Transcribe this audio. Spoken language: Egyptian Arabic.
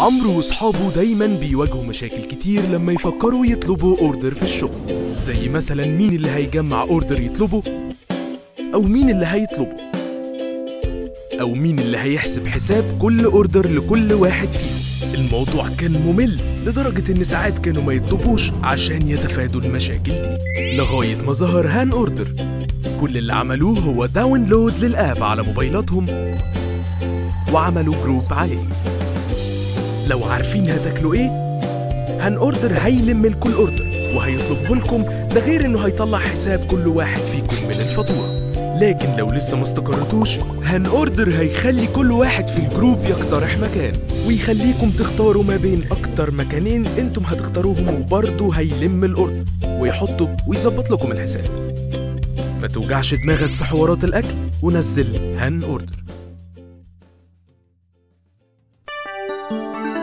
عمرو واصحابه دايما بيواجهوا مشاكل كتير لما يفكروا يطلبوا اوردر في الشغل زي مثلا مين اللي هيجمع اوردر يطلبه او مين اللي هيطلبه او مين اللي هيحسب حساب كل اوردر لكل واحد فيهم الموضوع كان ممل لدرجة إن ساعات كانوا ما يطلبوش عشان يتفادوا المشاكل دي لغاية ما ظهر هان أوردر كل اللي عملوه هو داونلود للآب على موبايلاتهم وعملوا جروب عليه لو عارفين هتاكلوا ايه هان اوردر هيلم الكل اوردر وهيطلبه لكم ده غير انه هيطلع حساب كل واحد فيكم من الفاتوره لكن لو لسه ما استقرتوش هان اوردر هيخلي كل واحد في الجروب يقترح مكان ويخليكم تختاروا ما بين اكتر مكانين انتم هتختاروهم وبرضه هيلم الاوردر ويحطه ويظبط لكم الحساب ما توجعش دماغك في حوارات الاكل ونزل هان اوردر